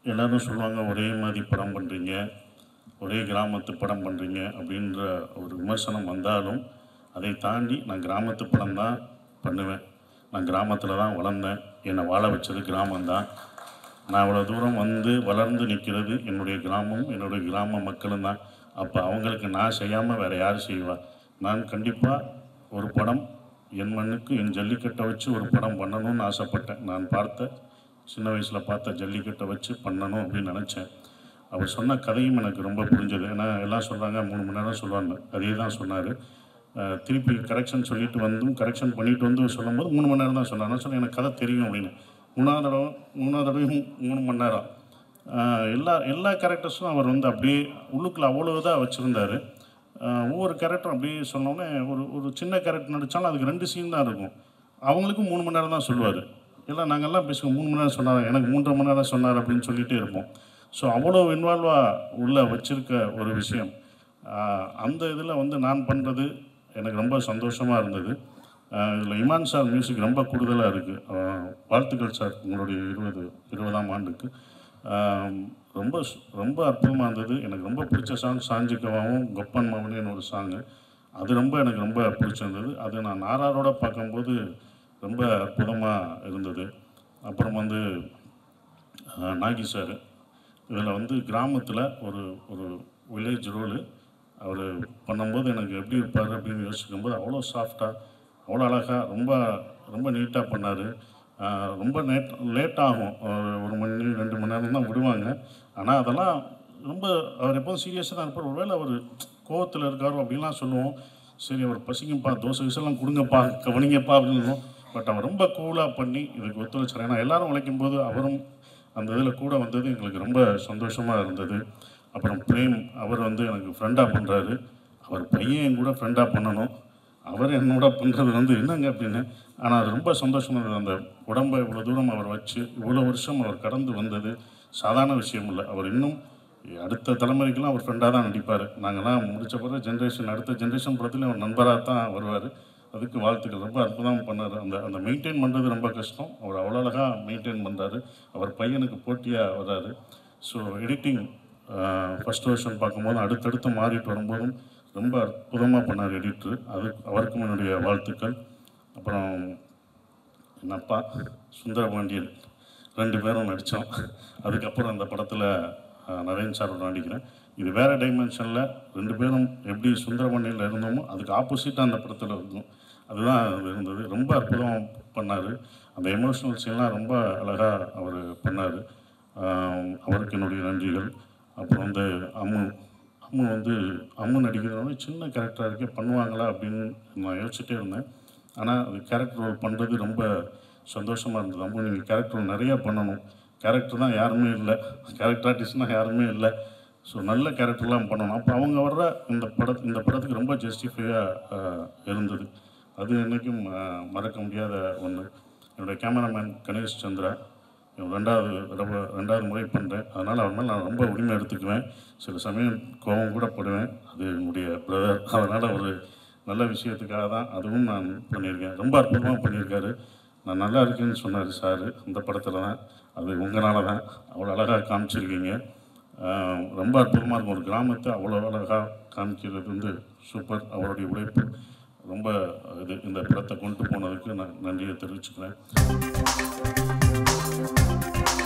எல்லாரும் சொல்லுவாங்க ஒரே மாதிரி படம் பண்ணுறீங்க ஒரே கிராமத்து படம் பண்ணுறீங்க அப்படின்ற ஒரு விமர்சனம் வந்தாலும் அதை தாண்டி நான் கிராமத்து படம் தான் பண்ணுவேன் நான் கிராமத்தில் தான் வளர்ந்தேன் என்னை வாழ வச்சது கிராமம்தான் நான் அவ்வளோ தூரம் வந்து வளர்ந்து நிற்கிறது என்னுடைய கிராமம் என்னுடைய கிராம மக்களும் தான் அப்போ அவங்களுக்கு நான் செய்யாமல் வேறு யார் செய்வா நான் கண்டிப்பாக ஒரு படம் என் மண்ணுக்கு என் ஜல்லிக்கட்டை வச்சு ஒரு படம் பண்ணணும்னு ஆசைப்பட்டேன் நான் பார்த்த சின்ன வயசில் பார்த்த ஜல்லிக்கட்டை வச்சு பண்ணணும் அப்படின்னு நினச்சேன் அவர் சொன்ன கதையும் எனக்கு ரொம்ப புரிஞ்சது ஏன்னா எல்லாம் சொல்கிறாங்க மூணு மணி நேரம் சொல்லுவாங்க அதே தான் சொன்னார் திருப்பி கரெக்ஷன் சொல்லிட்டு வந்தும் கரெக்ஷன் பண்ணிட்டு வந்து சொல்லும்போது மூணு மணி நேரம் தான் சொன்னார் நான் சொன்னேன் எனக்கு கதை தெரியும் அப்படின்னு மூணாவது தடவை மூணாவது தடவையும் மூணு மணி நேரம் ஆஹ் எல்லா எல்லா கேரக்டர்ஸும் அவர் வந்து அப்படியே உள்ளுக்குள்ள அவ்வளோ இதாக வச்சுருந்தார் ஒவ்வொரு கேரக்டரும் அப்படியே சொன்னோன்னே ஒரு ஒரு சின்ன கேரக்டர் நடித்தாலும் அதுக்கு ரெண்டு சீன் தான் இருக்கும் அவங்களுக்கும் மூணு மணி நேரம் தான் சொல்லுவார் எல்லாம் நாங்கள்லாம் பேசுவோம் மூணு மணி நேரம் சொன்னார் எனக்கு மூன்றரை மணி நேரம் சொன்னார் அப்படின்னு சொல்லிகிட்டே இருப்போம் ஸோ அவ்வளோ இன்வால்வாக உள்ள வச்சிருக்க ஒரு விஷயம் ஆஹ் அந்த இதில் வந்து நான் பண்ணுறது எனக்கு ரொம்ப சந்தோஷமாக இருந்தது இதில் இமான் சார் மியூசிக் ரொம்ப கூடுதலாக இருக்குது வாழ்த்துக்கள் சார் உங்களுடைய இருபது இருபதாம் ஆண்டுக்கு ஆம், ரொம்ப சு- ரொம்ப அற்புதமாக இருந்தது எனக்கு ரொம்ப பிடிச்ச சாங் சாஞ்சிக்கவாவும் கொப்பன் மவனேன்னு ஒரு சாங்கு அது ரொம்ப எனக்கு ரொம்ப பிடிச்சிருந்தது அது நான் நாராரோட பார்க்கும்போது ரொம்ப அற்புதமாக இருந்தது அப்புறம் வந்து ஆஹ், நாகி சார் இதில் வந்து கிராமத்தில் ஒரு ஒரு வில்லேஜ் ரோலு அவர் பண்ணும்போது எனக்கு எப்படி இருப்பார் அப்படின்னு யோசிக்கும்போது அவ்வளோ சாஃப்டாக அவ்வளோ அழகாக ரொம்ப ரொம்ப நீட்டாக பண்ணார் ரொம்ப லேட் லேட் ஆகும் ஒரு ஒரு மணி ரெண்டு மணி நேரம் தான் விடுவாங்க ஆனால் அதெல்லாம் ரொம்ப அவர் எப்போதும் சீரியஸாக தான் இருப்பார் ஒருவேளை அவர் கோவத்தில் இருக்காரோ அப்படின்லாம் சொல்லுவோம் சரி அவர் பசிக்கும்பா தோசை கிசெல்லாம் கொடுங்கப்பா கவனிங்கப்பா அப்படின்னு பட் அவர் ரொம்ப கூலாக பண்ணி இதுக்கு ஒத்துழைச்சார் ஏன்னா எல்லாரும் உழைக்கும் போது அவரும் அந்த இதில் கூட வந்தது எங்களுக்கு ரொம்ப சந்தோஷமாக இருந்தது அப்புறம் பிரேம் அவர் வந்து எனக்கு ஃப்ரெண்டாக பண்ணுறாரு அவர் பையன் என் கூட ஃப்ரெண்டாக பண்ணணும் அவர் என்னோட பண்ணுறது வந்து என்னங்க அப்படின்னு ஆனால் அது ரொம்ப சந்தோஷமாக இருந்தது அந்த உடம்பை இவ்வளோ தூரம் அவர் வச்சு இவ்வளோ வருஷம் அவர் கடந்து வந்தது சாதாரண விஷயம் இல்லை அவர் இன்னும் அடுத்த தலைமுறைக்கெல்லாம் அவர் ஃப்ரெண்டாக தான் நடிப்பார் நாங்கள்லாம் முடிச்ச பிறகு ஜென்ரேஷன் அடுத்த ஜென்ரேஷன் படத்துலையும் அவர் நண்பராக தான் வருவார் அதுக்கு வாழ்த்துக்கள் ரொம்ப அற்புதமாக பண்ணார் அந்த அந்த மெயின்டைன் பண்ணுறது ரொம்ப கஷ்டம் அவர் அவ்வளோ அழகாக மெயின்டைன் பண்ணுறாரு அவர் பையனுக்கு போட்டியாக வர்றாரு ஸோ எடிட்டிங் ஃபஸ்ட் வருஷன் பார்க்கும்போது அடுத்தடுத்து மாறிட்டு வரும்போதும் ரொம்ப அற்புதமாக பண்ணார் எடிட்ரு அது அவருக்கும் என்னுடைய வாழ்த்துக்கள் அப்புறம் என் அப்பா சுந்தரபாண்டியன் ரெண்டு பேரும் நடித்தோம் அதுக்கப்புறம் அந்த படத்தில் நரேன் சாரோட நடிக்கிறேன் இது வேறு டைமென்ஷனில் ரெண்டு பேரும் எப்படி சுந்தரபாண்டியனில் இருந்தோமோ அதுக்கு ஆப்போசிட்டாக அந்த படத்தில் இருக்கும் அதுதான் அது இருந்தது ரொம்ப அற்புதமாக பண்ணார் அந்த எமோஷனல் சீன்லாம் ரொம்ப அழகாக அவர் பண்ணார் அவருக்கு என்னுடைய நன்றிகள் அப்புறம் வந்து அம்மு அம்மு வந்து அம்மு நடிக்கிறவங்க சின்ன கேரக்டராக இருக்கே பண்ணுவாங்களா அப்படின்னு நான் யோசிச்சுட்டே இருந்தேன் ஆனால் அது கேரக்டர் ரோல் பண்ணுறது ரொம்ப சந்தோஷமாக இருந்தது அம்மு நீங்கள் கேரக்டர் ரோல் நிறையா பண்ணணும் கேரக்டர் தான் யாருமே இல்லை கேரக்டர் ஆர்டிஸ்ட்னால் யாருமே இல்லை ஸோ நல்ல கேரக்டர்லாம் பண்ணணும் அப்போ அவங்க வர்ற இந்த பட இந்த படத்துக்கு ரொம்ப ஜஸ்டிஃபையாக இருந்தது அது என்றைக்கும் அஹ், மறக்க முடியாத ஒன்று என்னுடைய கேமராமேன் கணேஷ் சந்திரா இவன் ரெண்டாவது தடவை ரெண்டாவது முறை பண்ணுறேன் அதனால் அவர் மேலே நான் ரொம்ப உரிமை எடுத்துக்குவேன் சில சமயம் கோபம் கூட படுவேன் அது என்னுடைய பிரதர் அதனால் ஒரு நல்ல விஷயத்துக்காக தான் அதுவும் நான் பண்ணியிருக்கேன் ரொம்ப அற்புதமாக பண்ணியிருக்காரு நான் நல்லா இருக்கேன்னு சொன்னார் சார் இந்த படத்தில் தான் அது உங்களால தான் அவ்வளோ அழகாக காமிச்சிருக்கீங்க ஆஹ் ரொம்ப அற்புதமாக இருக்கும் ஒரு கிராமத்தை அவ்வளோ அழகாக காமிக்கிறது வந்து சூப்பர் அவருடைய உழைப்பு ரொம்ப இது இந்த படத்தை கொண்டு போனதுக்கு நான் நன்றியை தெரிவிச்சுக்கிறேன்